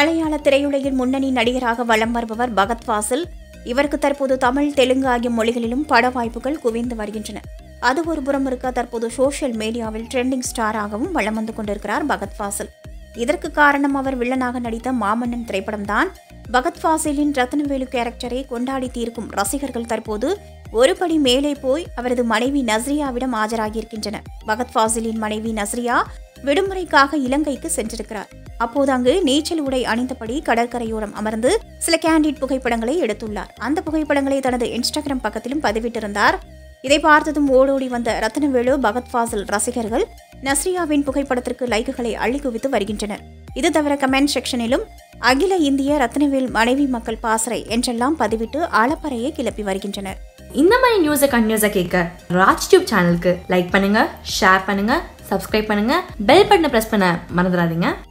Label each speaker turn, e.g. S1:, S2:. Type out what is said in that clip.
S1: மலையாள திரையுலகில் முன்னணி நடிகராக வலம் வருபவர் பகத் ஃபாசில் இவருக்கு தற்போது தமிழ் தெலுங்கு ஆகிய மொழிகளிலும் பட வாய்ப்புகள் குவிந்து வருகின்றன அது ஒரு புறம் இருக்க தற்போது சோஷியல் மீடியாவில் ட்ரெண்டிங் ஸ்டாராகவும் வலம் வந்து கொண்டிருக்கிறார் பகத் ஃபாசில் இதற்கு காரணம் அவர் வில்லனாக நடித்த மாமன்னன் திரைப்படம்தான் பகத் ஃபாசிலின் ரத்னவேலு கேரக்டரை கொண்டாடி தீர்க்கும் ரசிகர்கள் தற்போது ஒருபடி மேலே போய் அவரது மனைவி நஸ்ரியாவிடம் ஆஜராகியிருக்கின்றனர் பகத் ஃபாசிலின் மனைவி நஸ்ரியா விடுமுறைக்காக இலங்கைக்கு சென்றிருக்கிறார் அப்போது அங்கு நீச்சல் உடை அணிந்தபடி கடற்கரையோரம் அமர்ந்து சில கேண்டிட் புகைப்படங்களை எடுத்துள்ளார் அந்த புகைப்படங்களை தனது இன்ஸ்டாகிராம் பக்கத்திலும் பதிவிட்டிருந்தார் இதை பார்த்ததும் ஓடோடி வந்த ரத்னவேலு பகத் ஃபாசில் ரசிகர்கள் நஸ்ரியாவின் புகைப்படத்திற்கு லைக்குகளை அள்ளி குவித்து வருகின்றனர் இது தவிர கமெண்ட் செக்ஷனிலும் அகில இந்திய ரத்னவேல் மனைவி மக்கள் பாசறை என்றெல்லாம் பதிவிட்டு அளப்பறையை கிளப்பி வருகின்றனர்
S2: இந்த மாதிரி நியூஸை கண்டினியூஸாக கேட்க ராஜ் டியூப் சேனலுக்கு லைக் பண்ணுங்க ஷேர் பண்ணுங்க சப்ஸ்கிரைப் பண்ணுங்க பெல் பட்டனை ப்ரெஸ் பண்ண மறந்துடாதீங்க